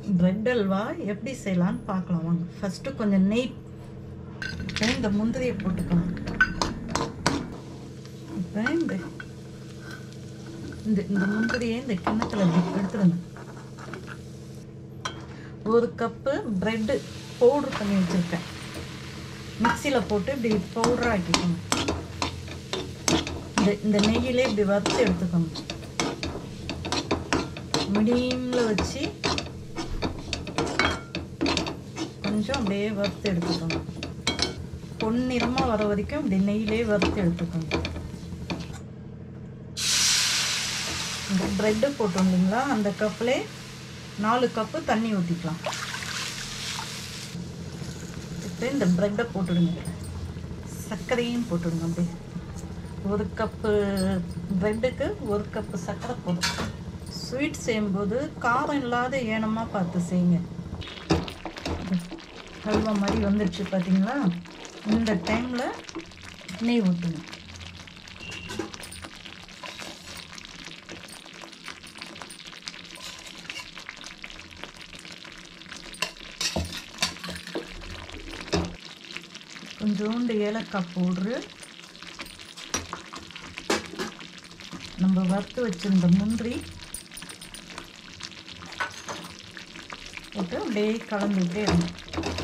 bread halwa எப்படி செய்யலான்னு பார்க்கலாம் வாங்க ஃபஸ்ட்டு கொஞ்சம் நெய் இப்போ இந்த முந்திரியை போட்டுக்கணும் இப்போ இந்த இந்த இந்த முந்திரியை இந்த கிண்ணத்தில் இப்படி எடுத்துடுங்க ஒரு கப்பு பிரெட்டு பவுட்ரு பண்ணி வச்சுருக்கேன் மிக்சியில் போட்டு இப்படி பவுடர் ஆக்கிக்கோங்க இந்த இந்த நெய்யிலே இப்படி வறுத்து எடுத்துக்கோங்க மீடியமில் வச்சு கொஞ்சம் அப்படியே வறுத்து எடுத்துக்கோங்க பொன்னிறமாக வர வரைக்கும் இப்படி நெய்யிலே வறுத்து எடுத்துக்கோங்க இந்த ப்ரெட்டு போட்டோம் இல்லைங்களா அந்த கப்பிலே நாலு கப்பு தண்ணி ஊற்றிக்கலாம் இப்போ இந்த ப்ரெட்டை போட்டுடுங்க சர்க்கரையும் போட்டுடுங்க அப்படியே ஒரு கப்பு ப்ரெட்டுக்கு ஒரு கப்பு சர்க்கரை போதும் ஸ்வீட் செய்யும்போது காரம் இல்லாத ஏனமாக பார்த்து செய்யுங்க ஹல்வா மாதிரி வந்துடுச்சு பார்த்தீங்களா இந்த டைமில் நெய் ஊற்றுங்க கொஞ்சோண்டு ஏலக்காய் பவுட்ரு நம்ம வறுத்து வச்சிருந்த முந்திரி போட்டு அப்படியே கலந்துக்கிட்டே இருந்தோம்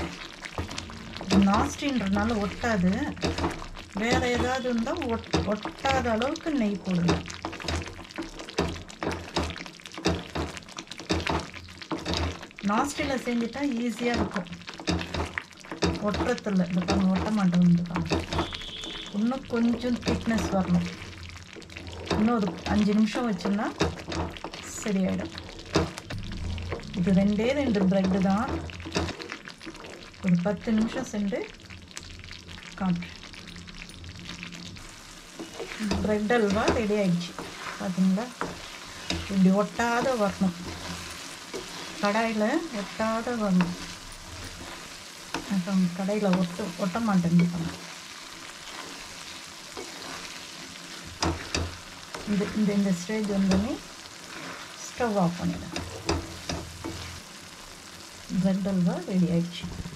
நாஸ்டின்றனால ஒட்டாது வேற ஏதாவது இருந்தால் ஒட் ஒட்டாத அளவுக்கு நெய் போடுங்க நாஸ்டியில் செஞ்சுட்டா ஈஸியாக இருக்கும் ஒட்டுறதில்ல இந்த பாருங்க ஒட்ட மாட்டேங்குது இன்னும் கொஞ்சம் திக்னஸ் வரணும் இன்னும் ஒரு அஞ்சு நிமிஷம் வச்சோம்னா சரியாயிடும் இது ரெண்டே ரெண்டு ப்ரெட்டு தான் ஒரு பத்து நிமிஷம் சென்று காட்டுறேன் ப்ரெட் அல்வா ரெடி ஆயிடுச்சு பார்த்தீங்களா இப்படி ஒட்டாத வரணும் கடாயில் ஒட்டாத வரணும் அப்புறம் கடையில் ஒட்ட ஒட்ட மாட்டேங்குது இந்த இந்த இந்த ஸ்டேஜ் வந்தோடனே ஸ்டவ் ஆஃப் பண்ணிடுங்க பிரெட் அல்வா ரெடி ஆயிடுச்சு